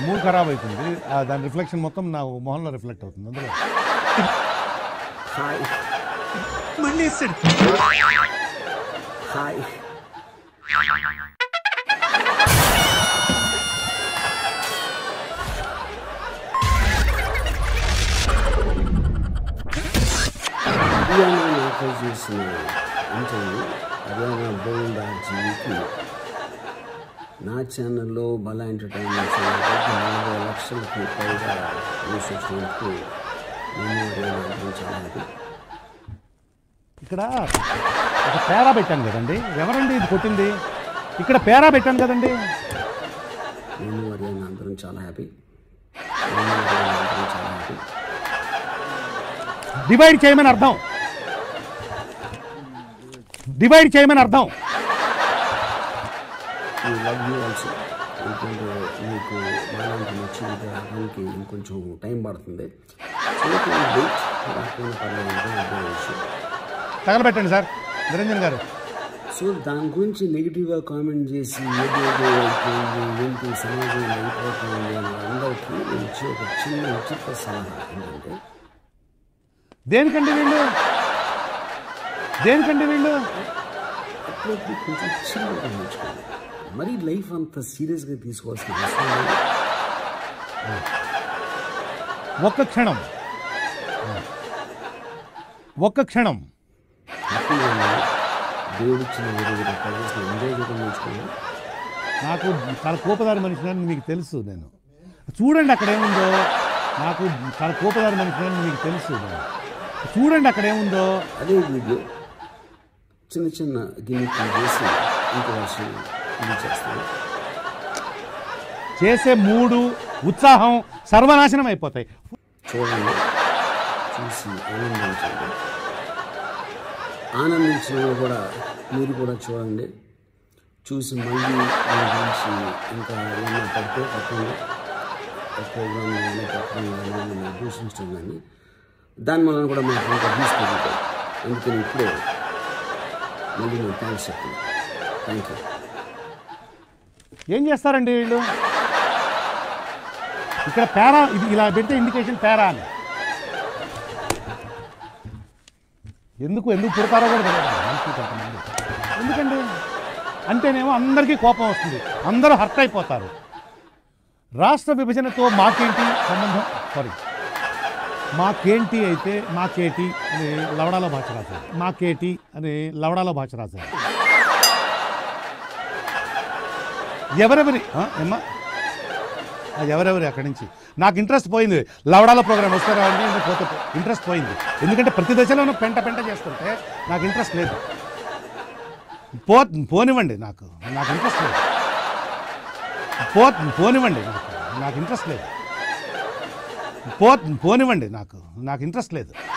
mood ఖరాబ్ అవుతుంది ఆ దాని రిఫ్లెక్షన్ మొత్తం నా మొహంలో రిఫ్లెక్ట్ అవుతుంది అందులో హాయ్ మళ్ళీ వేస్తాడు హాయ్ హర్యానా నాకు చేసిన ఇంటర్వ్యూ హర్యానా బోల్డ్ జీవికి నా ఛానల్లో బల ఎంటర్టైన్మెంట్ ఛానల్కి నలభై లక్షలకి పైగా న్యూస్ వచ్చినందుకు నేను హర్యానా అందరం చాలా హ్యాపీ ఇక్కడ ఒక పేరా పెట్టాను కదండి ఎవరండి ఇది కొట్టింది ఇక్కడ పేరా పెట్టాను కదండి నేను హర్యానా అందరం చాలా హ్యాపీ నేను హర్యానా అందరం చాలా హ్యాపీ డివైడ్ చేయమని అర్థం డివైడ్ చేయమని అర్థం యూ లవ్ యూ ఆల్సో ఎందుకంటే మీకు మాలాంటి నచ్చింది రావడానికి ఇంకొంచెం టైం పడుతుంది చిన్నప్పుడు వెయిట్ రాకపోయినా పర్లేదు అర్థం విషయం తగలబెట్టండి సార్ నిరంజన్ గారు సో దాని గురించి నెగిటివ్గా కామెంట్ చేసి ఏదేదో అయిపోయింది ఏంటి సమాజం అయిపోతుంది అని అందరికీ నేను ఇచ్చే ఒక చిన్న ఉచిత సలహా ఏంటంటే దేనికండి వీళ్ళు దేనికండి వీళ్ళు అప్పుడప్పుడు కొంచెం చిన్నగా నేర్చుకోండి మరీ లైఫ్ అంత సీరియస్గా తీసుకోవాల్సిన అవసరం లేదు ఒక్క క్షణం ఒక్క క్షణం హ్యాపీగా ఉండాలి దేవుడిచ్చిన వేరే ప్రదేశం ఎంజాయ్ చేయడం నేర్చుకోండి నాకు చాలా కోపదారి మనిషిని అని మీకు తెలుసు నేను చూడండి అక్కడ ఏముందో నాకు చాలా కోపదారి మనిషిని అని మీకు తెలుసు నేను చూడండి అక్కడ ఏముందో అదే వీడియో చిన్న చిన్న గిన్నెకి చేసి ఇంకో వర్షం ఇది చేస్తాను చేసే మూడు ఉత్సాహం సర్వనాశనం అయిపోతాయి చూడండి చూసి ఆనందించండి ఆనందించిన వాళ్ళు కూడా మీరు కూడా చూడండి చూసి మళ్ళీ మీ గురించి ఇంకా ఏమైనా పడితే పక్కన ప్రోగ్రామ్ కానీ పక్కన కానీ మీరు దూషించడం కానీ దాని వలన కూడా మాకు ఇంకా వ్యూస్ పెరుగుతాయి అందుకని ఇప్పుడే మళ్ళీ నేను థ్యాంక్స్ చెప్తాను థ్యాంక్ యూ ఏం చేస్తారండి వీళ్ళు ఇక్కడ పేరా ఇది ఇలా పెడితే ఇండికేషన్ పేరా అని ఎందుకు ఎందుకు పుడతారో కూడా తెలియదు మనుషులు కొంతమంది ఎందుకండి అంటేనేమో అందరికీ కోపం వస్తుంది అందరూ హర్ట్ అయిపోతారు రాష్ట్ర విభజనతో మాకేంటి సంబంధం సారీ మాకేంటి అయితే మాకేటి అని లవడాలో భాష రాశారు మాకేటి అని లవడాలో భాష రాశారు ఎవరెవరి ఆ, ఏమ్మా అది ఎవరెవరి అక్కడి నుంచి నాకు ఇంట్రెస్ట్ పోయింది లవడాల ప్రోగ్రామ్ వస్తారా అండి ఇంకా పోతే ఇంట్రెస్ట్ పోయింది ఎందుకంటే ప్రతి దశలోనూ పెంట పెంట చేస్తుంటే నాకు ఇంట్రెస్ట్ లేదు పో పోనివ్వండి నాకు నాకు ఇంట్రెస్ట్ లేదు పో పోనివ్వండి నాకు నాకు ఇంట్రెస్ట్ లేదు పో పోనివ్వండి నాకు నాకు ఇంట్రెస్ట్ లేదు